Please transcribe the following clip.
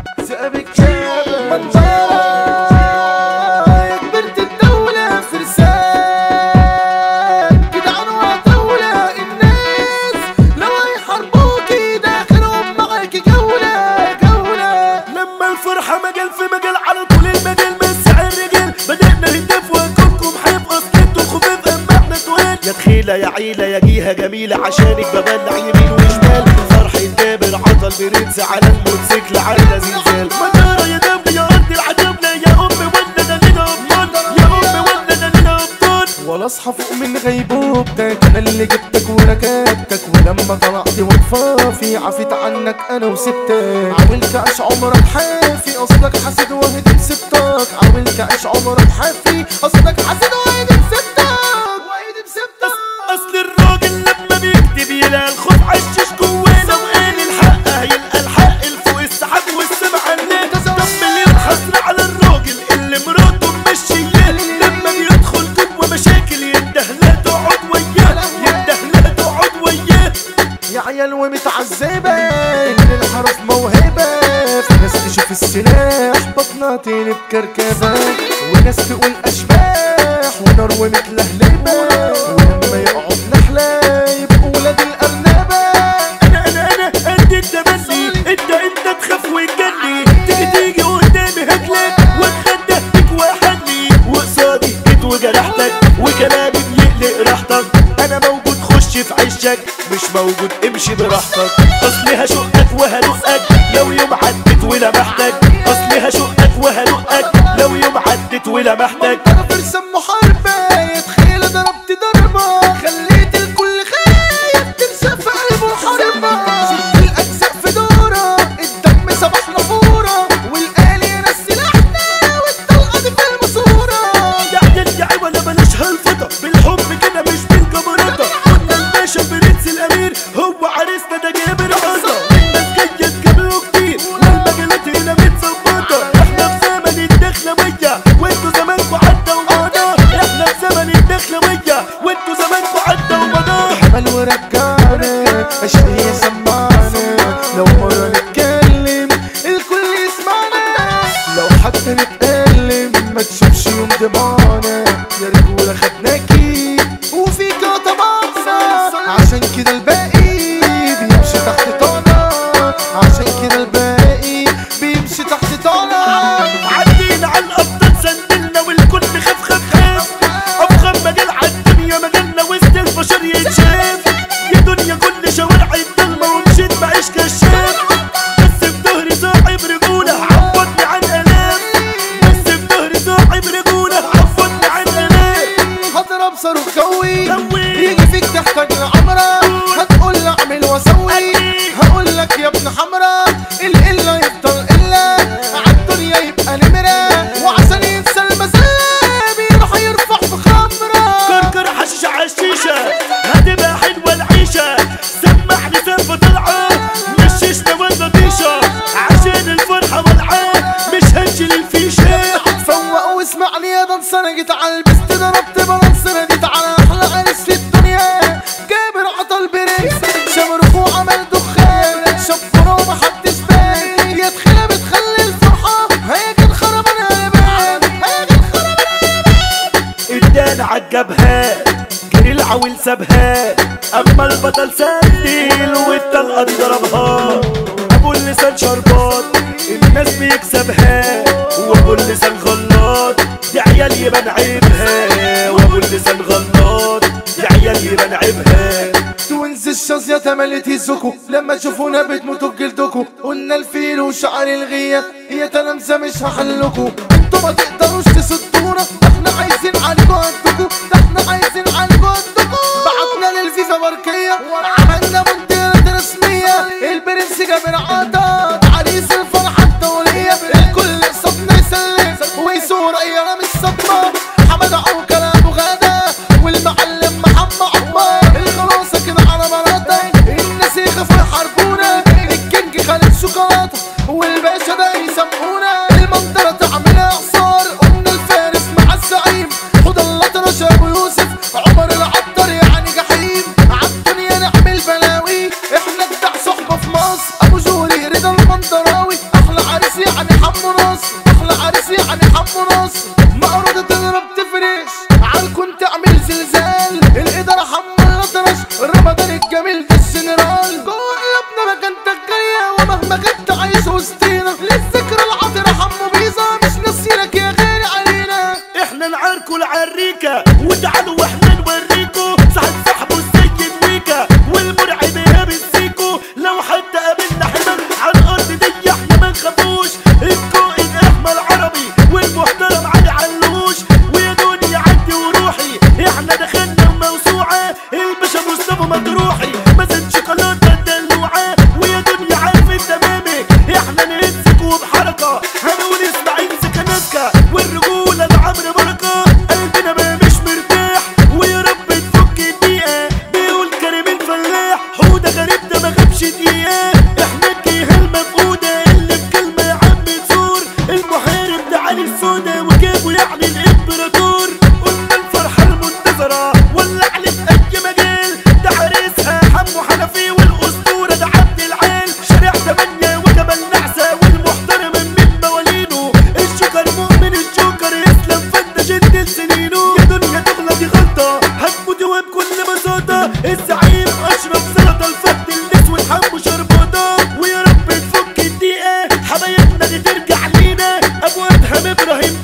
ذئبك شاب منظرة يا كبرت الدولة فرسان جدعان وعتاولة الناس لو هيحاربوكي داخلهم معاكي جولة جولة لما الفرحة مجال في مجال على طول المجال مسع الرجال بدأنا نهتف وكلكم هيبقى سكتوا خفيف اما احنا تقال يا تخيلة يا عيلة يا جيهة جميلة عشانك ببلع يمين وشمال فرح الدابر عطل برنس على الموتوسيكل على زلزال مدارة يا دم يا ارض العجبنا يا ام ولنا لنا ابطال يا ام ولنا لنا ابطال ولا اصحى فوق من غيبوبتك انا اللي جبتك وركبتك ولما طلعت وطفافي عفيت عنك انا وسبتك عاولت اعيش عمرك حافي قصدك حاسد وهدي سبتك عاولت اعيش عمرك حافي قصدك حاسد وهدي سبتك وهدي سبتك اصل الراجل لما بيكتب يلاقي الخوف عشش جوانا وقال الحق هيلقى الحق الفوق السحاب والسمع الناس طب مليون حسرة على الراجل اللي مراته مشياه لما بيدخل جوه مشاكل ينده لا تقعد وياه ينده لا تقعد وياه يا عيال ومتعذبة إن الحرف موهبة في ناس تشوف السلاح بطنها تقلب كركبة وناس تقول أشباح ونار ومتلهلبة ولما يقعد نحلة يبقوا ولاد الأرنبة انا انا انا قد التمني انت انت تخاف وتجني تيجي تيجي قدامي هجلك واتخدى بيك واحني وقصادي جيت وجرحتك وكلامي بيقلق راحتك انا موجود خش في عشك مش موجود امشي براحتك اصلي هشقك وهدقك لو يوم عدت ولمحتك اصلي هشقك وهدقك لو يوم عدت ولمحتك أنا فرسان محاربة يتخيل ضربت ضربة خليت الكل خايف ترسى في قلبه الحربة شلت الأجزاء في دورة الدم صباح نافورة والآلي ناس سلاحنا والطلقة دي في الماسورة يا يا ولا بلاش هالفضة بالحب كده مش بالجبروتة قلنا الباشا برنس الامير هو عريسنا ده جابر عظة الناس جاية تجيبه كتير والمجالات هنا متظبطة احنا في زمن الدخلة ويا وانتوا زمانكوا عدى ومضى احنا في زمن الدخلة ويا وانتوا زمانكوا عدى ومضى عمل ورجعنا اشقي سمعنا لو مرة نتكلم الكل يسمعنا لو حتى نتألم ما تشوفش يوم دمعنا يا رجولة خدناكي وفيك طبعنا عشان كده الباقي بيمشي تحت طانا عشان كده الباقي بيمشي تحت طانا عدينا على الابطال سندلنا والكل خاف خاف خاف افخم مجال عالدنيا مجالنا وسط البشر يتشاف يا دنيا كل شوارع الضلمه ومشيت بعيش كشاف بس في ظهري صاحب رجوله عوضني عن الام بس في ظهري صاحب رجوله عوضني عن الام هضرب صاروخ جوي جوي. يجي فيك تحتاج لعمرة هتقول لي اعمل واسوي هقول لك يا ابن حمرا القلة يفضل قلة عالدنيا يبقى نمرة وعشان ينسى المزايا بيروح يرفع في خمرة كركر حشيشه عالشيشه هتبقى حلوه العيشه سمعني سالفه طالعه مش شيشه ولا طيشه عشان الفرحه والعاه مش هنشيل الفيشه فوق واسمعني يا دنس انا جيت على البست ضربت بالانس رديت على احلى عرس في الدنيا جابر عطل بريس شمرخ وعمل دخان شفره ومحدش بان يا تخيله بتخلي الفرحه هي كان خرب القلبان هي كان خرب ادانا عالجبهات جري العويل سابها اما البطل سندل والطلقه دي ضربها ابو اللسان شربات الناس بيكسبها وابو اللسان غلط دي عيال يبان عيبها وابو اللسان غلط دي عيال يبان عيبها توينز الشاذية تملت يزكوا لما تشوفونا بتموتوا بجلدكوا قلنا الفيل وشعر الغية هي تلامذة مش هحلكوا انتوا ما تقدروش تسدونا ده احنا عايزين عليكوا قدكوا ده احنا عايزين عليكوا قدكوا بعتنا للفيفا بركية عملنا منطقة رسمية البرنس جابر عطا عريس الفرحة الدولية الكل صبنا يسلم ويسور ايام الصدمة حمد عوكل ابو غدا والمعلم محمد عمار الخلاصة كده على مراتك الناس يخافوا يحاربونا الكينج خالد شوكولاتة والباشا ده يسمونا المنطقة تعمل اعصار قلنا الفارس وسطينا للذكرى العطرة حمو بيزا مش ناسينك يا غالي علينا احنا نعاركوا العريكة وتعالوا واحنا نوريكوا سعد صاحبه السيد ويكا والمرعب ايهاب السيكو لو حتى قابلنا حمل على الارض دي احنا ما نخافوش القائد احمد عربي والمحترم علي علوش ويا دنيا عدي وروحي احنا دخلنا موسوعة الباشا مصطفى مطروحي مازن شوكولاتة الدلوعة ويا دنيا عارفين تمامك احنا نهزك وبحركة هنقول اسماعيل سكنتكا والرجولة لعمرو بركة قلبنا ما مش مرتاح ويا رب تفك الدقيقة بيقول كريم الفلاح حودة غريب ده ما غابش دقيقة احنا الجهة المفقودة اللي بكلمة يا عم تزور المحارب ده علي السودا وجابه يعني الامبراطور قلنا الفرحة المنتظرة ولا علي في اي مجال ده حارسها حمو حنفي والاسطورة ده عبد العال شارع تمانية وجبل نعسة والمحترم من موالينه الجوكر مؤمن الجوكر يسلم فانت جد سنينه يا دنيا تغلى دي غلطة هتموت وبكل بساطة الزعيم اشرف سلطة الفت الاسود حمو شربطة ويا رب تفك الدقيقة حبايبنا دي ترجع لينا ابو ادهم ابراهيم